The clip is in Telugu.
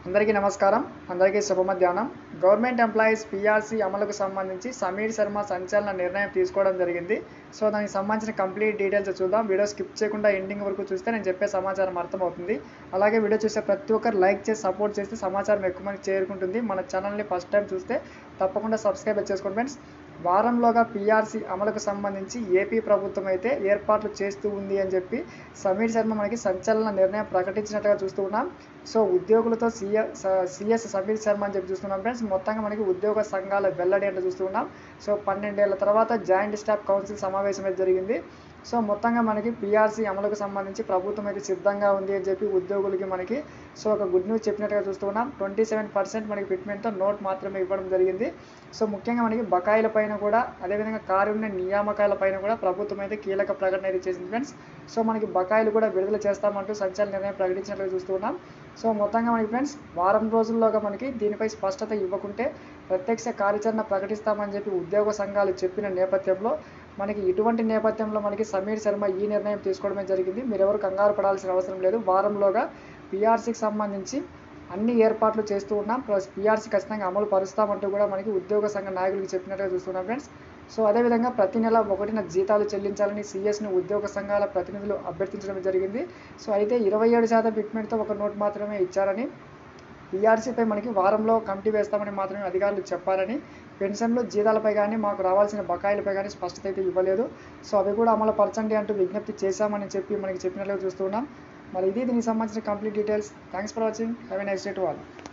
అందరికీ నమస్కారం అందరికీ శుభ మధ్యాహ్నం గవర్నమెంట్ ఎంప్లాయీస్ పీఆర్సీ అమలుకు సంబంధించి సమీర్ శర్మ సంచలన నిర్ణయం తీసుకోవడం జరిగింది సో దానికి సంబంధించిన కంప్లీట్ డీటెయిల్స్ చూద్దాం వీడియో స్కిప్ చేయకుండా ఎండింగ్ వరకు చూస్తే నేను చెప్పే సమాచారం అర్థమవుతుంది అలాగే వీడియో చూసే ప్రతి ఒక్కరు లైక్ చేసి సపోర్ట్ చేస్తే సమాచారం ఎక్కువ మంది చేరుకుంటుంది మన ఛానల్ని ఫస్ట్ టైం చూస్తే తప్పకుండా సబ్స్క్రైబ్ చేసుకోండి ఫ్రెండ్స్ వారంలోగా పీఆర్సీ అమలుకు సంబంధించి ఏపీ ప్రభుత్వం అయితే ఏర్పాట్లు చేస్తూ ఉంది అని చెప్పి సమీర్ శర్మ మనకి సంచలన నిర్ణయం ప్రకటించినట్టుగా చూస్తూ ఉన్నాం సో ఉద్యోగులతో సిఎస్ సిఎస్ సమీర్ శర్మ అని చెప్పి చూస్తున్నాం ఫ్రెండ్స్ మొత్తంగా మనకి ఉద్యోగ సంఘాల వెల్లడి అంటే చూస్తున్నాం సో పన్నెండేళ్ల తర్వాత జాయింట్ స్టాఫ్ కౌన్సిల్ సమావేశం అయితే జరిగింది సో మొత్తంగా మనకి పీఆర్సీ అమలుకు సంబంధించి ప్రభుత్వం అయితే సిద్ధంగా ఉంది అని చెప్పి ఉద్యోగులకి మనకి సో ఒక గుడ్ న్యూస్ చెప్పినట్టుగా చూస్తున్నాం ట్వంటీ సెవెన్ పర్సెంట్ మనకి ఫిట్మెంట్తో నోట్ మాత్రమే ఇవ్వడం జరిగింది సో ముఖ్యంగా మనకి బకాయిల పైన కూడా అదేవిధంగా కారుణ్య నియామకాల పైన కూడా ప్రభుత్వం అయితే కీలక ప్రకటన అయితే చేసింది ఫ్రెండ్స్ సో మనకి బకాయిలు కూడా విడుదల చేస్తామంటూ సంచలన నిర్ణయం ప్రకటించినట్లుగా చూస్తున్నాం సో మొత్తంగా మనకి ఫ్రెండ్స్ వారం రోజుల్లోగా మనకి దీనిపై స్పష్టత ఇవ్వకుంటే ప్రత్యక్ష కార్యాచరణ ప్రకటిస్తామని చెప్పి ఉద్యోగ సంఘాలు చెప్పిన నేపథ్యంలో మనకి ఇటువంటి నేపథ్యంలో మనకి సమీర్ శర్మ ఈ నిర్ణయం తీసుకోవడమే జరిగింది మీరెవరు కంగారు పడాల్సిన అవసరం లేదు వారంలోగా పీఆర్సీకి సంబంధించి అన్ని ఏర్పాట్లు చేస్తూ ఉన్నాం ప్లస్ పీఆర్సీ ఖచ్చితంగా అమలు పరుస్తామంటూ కూడా మనకి ఉద్యోగ సంఘ నాయకులకు చెప్పినట్టుగా చూస్తున్నాం ఫ్రెండ్స్ సో అదేవిధంగా ప్రతి నెల ఒకటిన జీతాలు చెల్లించాలని సిఎస్ని ఉద్యోగ సంఘాల ప్రతినిధులు అభ్యర్థించడం జరిగింది సో అయితే ఇరవై ఏడు శాతం ఫిట్మెంట్తో ఒక నోట్ మాత్రమే ఇచ్చారని పీఆర్సీపై మనకి వారంలో కమిటీ వేస్తామని మాత్రమే అధికారులు చెప్పారని పెన్షన్లు జీతాలపై కానీ మాకు రావాల్సిన బకాయిలపై కానీ స్పష్టత అయితే ఇవ్వలేదు సో అవి కూడా అమలు పరచండి అంటూ విజ్ఞప్తి చేశామని చెప్పి మనకి చెప్పినట్లుగా చూస్తున్నాం మరి ఇది దీనికి సంబంధించిన complete details thanks for watching have a nice day to all